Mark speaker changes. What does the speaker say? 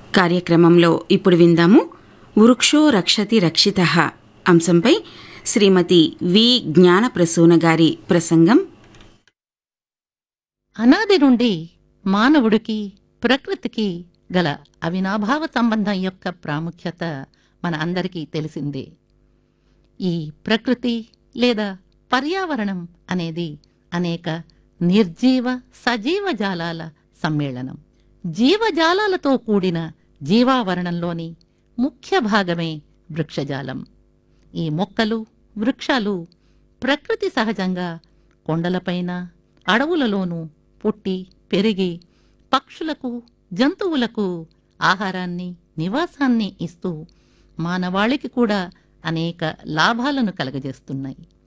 Speaker 1: కార్యక్రమంలో ఇప్పుడు విందాము వృక్షో రక్షతి రక్షిత అంశంపై శ్రీమతి వి జ్ఞానప్రసూన గారి ప్రసంగం
Speaker 2: అనాది నుండి మానవుడికి ప్రకృతికి గల అవినాభావ సంబంధం యొక్క ప్రాముఖ్యత మన అందరికీ తెలిసిందే ఈ ప్రకృతి లేదా పర్యావరణం అనేది అనేక నిర్జీవ సజీవ జాలాల సమ్మేళనం జీవజాలాలతో కూడిన జీవావరణంలోని ముఖ్య భాగమే వృక్షజాలం ఈ మొక్కలు వృక్షాలు ప్రకృతి సహజంగా కొండలపైన అడవులలోనూ పుట్టి పెరిగి పక్షులకు జంతువులకు ఆహారాన్ని నివాసాన్ని ఇస్తూ మానవాళికి కూడా అనేక లాభాలను కలగజేస్తున్నాయి